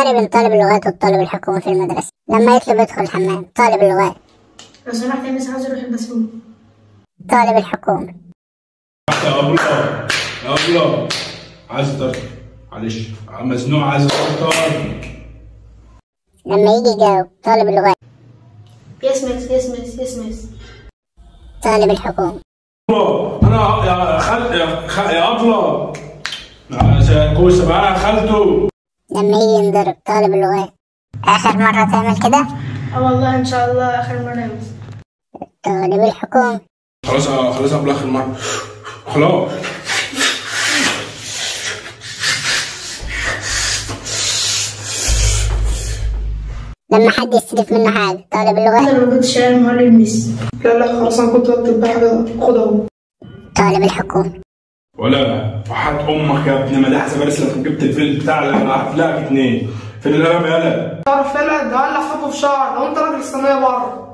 الفرق بين طالب اللغات والطالب الحكومي في المدرسة لما يطلب يدخل الحمام طالب اللغات لو سمحت يا مس عاوز اروح البسوم طالب الحكومي يا ابله يا ابله عايز افطر معلش مزنوق عايز افطر لما يجي يجاوب طالب اللغات يس مس يس مس يس مس طالب الحكومي انا يا خال يا خ... يا ابله يا كوسه معايا يا خالته لما يجي ينضرب طالب اللغات آخر مرة تعمل كده اه والله ان شاء الله اخر مرة يا مس طالب الحكومي خلاص خلاص قبل اخر مره خلاص لما حد يستلف منه حاجة طالب اللغات انا لو كنت شايل مهار المس لا لا خلاص انا كنت بكتب بقى حاجه خد اهو طالب الحكومي ولا وحات امك يا ابن مداح بس لو جبت الفيل بتاع اللي انا هفلقك اتنين فين القلم يالا تعرف لا ده قال لي احطه في شعر لو انت راجل استنى بره